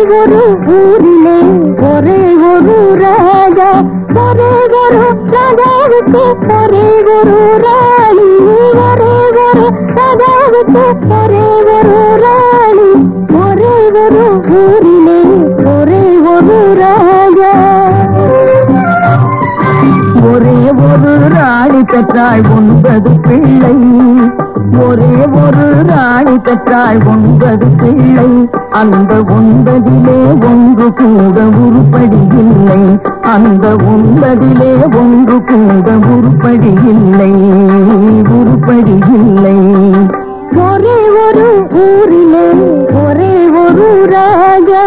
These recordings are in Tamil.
ஒரு ஊரிலே ஒரே ஒரு ராஜா ஒரே ஒரு ராஜாவுக்கு ஒரே ஒரு ராணி ஒரே ஒரு ராஜாவுக்கு ஒரே ஒரு ராணி ஒரே ஒரு ஊரிலே ஒரே ஒரு ராஜா ஒரே ஒரு ராணி பெற்றாள் ஒன்பது பிள்ளை ஒரே ஒரு ராணி பெற்றாள் ஒன்பது பிள்ளை அந்த ஒன்பதிலே ஒன்று கூட உருப்படி இல்லை அந்த ஒன்பதிலே ஒன்று கூட உருப்படி இல்லை உருப்படி இல்லை ஒரே ஒரு ஊரிலே ஒரே ஒரு ராஜா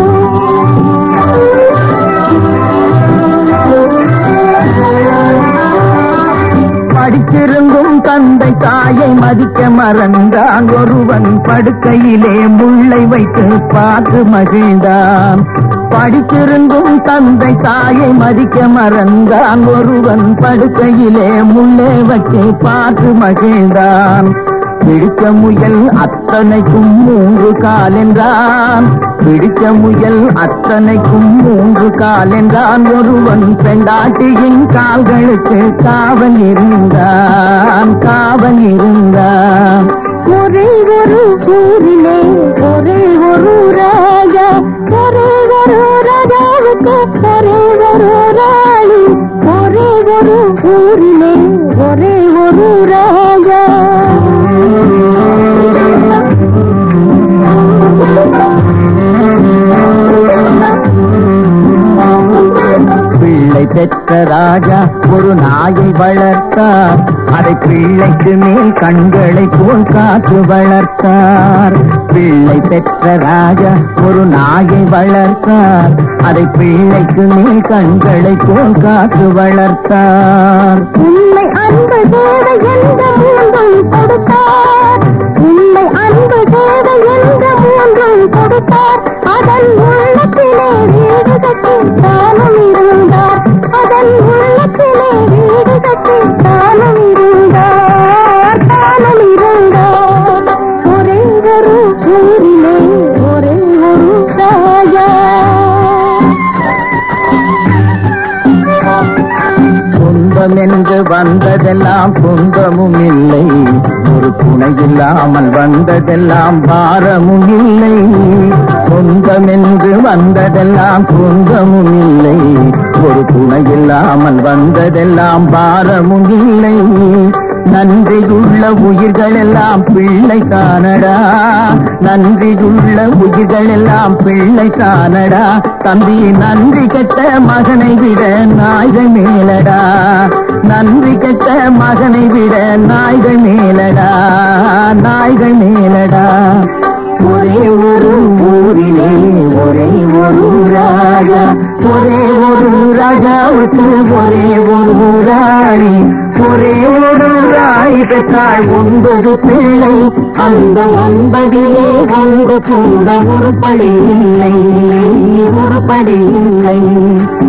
படிச்சிருந்தும் தந்தை தாயை மதிக்க மறந்தான் ஒருவன் படுக்கையிலே முள்ளை வைத்து பார்த்து மகிழ்ந்தான் படிச்சிருந்தும் தந்தை தாயை மதிக்க மறந்தான் ஒருவன் படுக்கையிலே முள்ளை வச்சு பார்த்து மகிழ்ந்தான் பிடித்த முயல் அத்தனைக்கும் மூன்று கால் என்றான் பிடித்த முயல் அத்தனைக்கும் மூன்று கால் என்றான் ஒருவன் பெண்டாட்டியின் கால்களுக்கு காவல் இருந்தான் காவல் இருந்தான் ஒரே ஒரு ஊரிலே ஒரே ஒரு ராஜா ஒரே ஒரு ராஜாவுக்கு ஒரே ஒரு ராணி ஒரே ஒரு ஊரிலே ஒரே ஒரு ராஜா பிள்ளை பெற்ற ராஜா ஒரு நாயை வளர்த்தார் அதை பிள்ளைக்கு மேல் கண்களை போல் காத்து வளர்த்தார் பிள்ளை பெற்ற ராஜா ஒரு நாயை வளர்த்தார் அதை பிள்ளைக்கு மேல் கண்களை போல் காத்து வளர்த்தார் உண்மை அன்பு தேவை என்ற மூன்றும் கொடுத்தார் உண்மை அன்பு தேவை என்ற மூன்றும் கொடுத்தார் அதன் உள்ளத்திலே வீடு கட்டி தானும் இருந்தார் அதன் உள்ளத்திலே வீடு கட்டி தானும் இருந்தார் தானும் இருந்தார் ஒரே ஒரு ஊரிலே ஒரே ஒரு ராஜா சொந்தம் என்று வந்ததெல்லாம் சொந்தமும் இல்லை ஒரு துணை இல்லாமல் வந்ததெல்லாம் பாரமும் இல்லை சொந்தம் என்று வந்ததெல்லாம் சொந்தமும் இல்லை ஒரு துணை இல்லாமல் வந்ததெல்லாம் பாரமும் இல்லை நன்றியுள்ள உயிர்கள் எல்லாம் பிள்ளை தானடா நன்றியுள்ள உயிர்கள் எல்லாம் பிள்ளை தானடா தம்பி நன்றி கெட்ட மகனை விட நாய்கள் மேலடா நன்றி கெட்ட மகனை விட நாய்கள் மேலடா நாய்கள் மேலடா ஒரே ஒரு ஊரிலே ஒரே ஒரு ராஜா ஒரே ஒரு ராஜாவுக்கு ஒரே ஒரு ராணி ஒரே ஒரு ராணி பெற்றாள் ஒன்பது பிள்ளை அந்த ஒன்பதிலே ஒன்று கூட உருப்படி இல்லை உருப்படி இல்லை